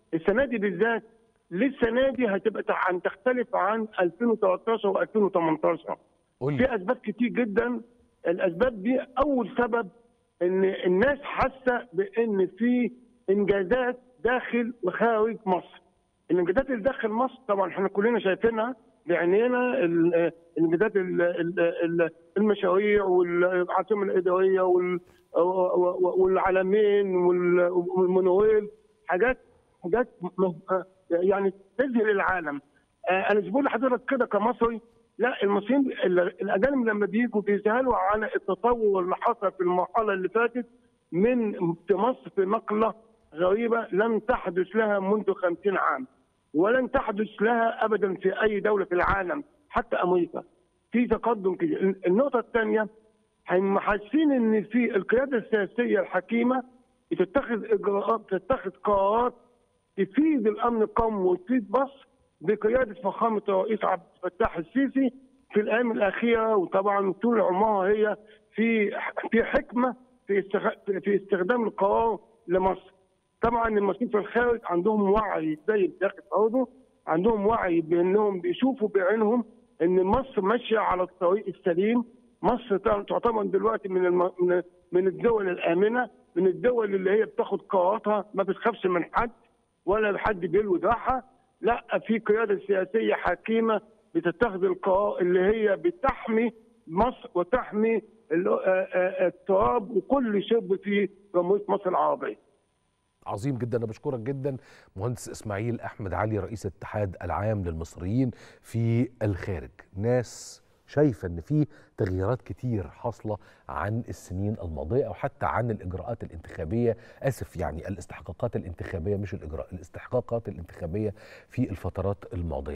السنه دي بالذات ليه السنه دي هتبقى عن تختلف عن 2013 و2018 قول لي في اسباب كتير جدا الاسباب دي اول سبب ان الناس حاسه بان في انجازات داخل وخارج مصر الانجازات اللي داخل مصر طبعا احنا كلنا شايفينها بعينينا ال- الانجازات ال- ال- ال- المشاريع والعاصمه الاداريه وال- والعلمين وال- والمونويل حاجات حاجات م- يعني تذهل العالم آه، انا مش بقول لحضرتك كده كمصري لا المصريين ال- الاجانب لما بيجوا بيسالوا عن التطور اللي حصل في المرحله اللي فاتت من في مصر في نقله غريبه لم تحدث لها منذ 50 عام ولن تحدث لها ابدا في اي دوله في العالم حتى امريكا في تقدم كده النقطه الثانيه هم حاسين ان في القياده السياسيه الحكيمه بتتخذ اجراءات بتتخذ قرارات تفيد الامن القومي وتفيد مصر بقياده فخامه الرئيس عبد الفتاح السيسي في الايام الاخيره وطبعا طول عمرها هي في في حكمه في استغ- في استخدام القرار لمصر. طبعا المصريين في الخارج عندهم وعي زي الداخل برضه عندهم وعي بانهم بيشوفوا بعينهم ان مصر ماشيه على الطريق السليم مصر تعتبر دلوقتي من الم... من- من الدول الامنه من الدول اللي هي بتاخد قراراتها ما بتخافش من حد ولا حد بيلوي دراعها لا في قياده سياسيه حكيمه بتتخذ القرار اللي هي بتحمي مصر وتحمي ال- آه، آه، التراب وكل شبر في جمهوريه مصر العربيه عظيم جدا انا بشكرك جدا مهندس اسماعيل احمد علي رئيس الاتحاد العام للمصريين في الخارج ناس شايفه ان في تغييرات كتير حاصله عن السنين الماضيه او حتى عن الاجراءات الانتخابيه اسف يعني الاستحقاقات الانتخابيه مش الاجراء الاستحقاقات الانتخابيه في الفترات الماضيه